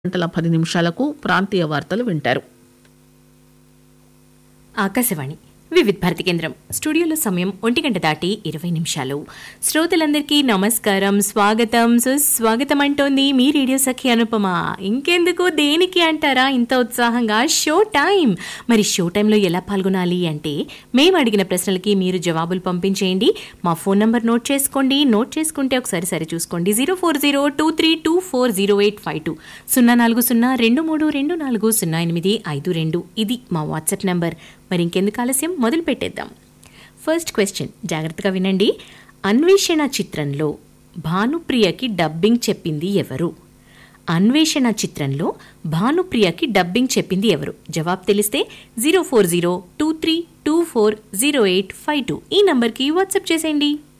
గంటల పది నిమిషాలకు ప్రాంతీయ వార్తలు వింటారు ఆకాశవాణి వివిధ భారతి కేంద్రం స్టూడియోలో సమయం ఒంటి గంట దాటి ఇరవై నిమిషాలు శ్రోతలందరికీ నమస్కారం స్వాగతం సుస్వాగతం అంటోంది మీ రేడియో సఖి అనుపమ ఇంకెందుకు దేనికి అంటారా ఇంత ఉత్సాహంగా షో టైం మరి షో టైంలో ఎలా పాల్గొనాలి అంటే మేము అడిగిన ప్రశ్నలకి మీరు జవాబులు పంపించేయండి మా ఫోన్ నంబర్ నోట్ చేసుకోండి నోట్ చేసుకుంటే ఒకసారి సరి చూసుకోండి zero four zero two three two four zero eight five two సున్నా నాలుగు సున్నా రెండు మూడు రెండు నాలుగు సున్నా ఎనిమిది ఐదు రెండు ఇది మా వాట్సాప్ నంబర్ మరి ఇంకెందుకు ఆలస్యం మొదలు పెట్టేద్దాం ఫస్ట్ క్వశ్చన్ జాగ్రత్తగా వినండి అన్వేషణ చిత్రంలో భానుప్రియకి డబ్బింగ్ చెప్పింది ఎవరు అన్వేషణ చిత్రంలో భానుప్రియకి డబ్బింగ్ చెప్పింది ఎవరు జవాబు తెలిస్తే zero four zero two three two four zero eight five two ఈ నంబర్కి వాట్సాప్ చేసేయండి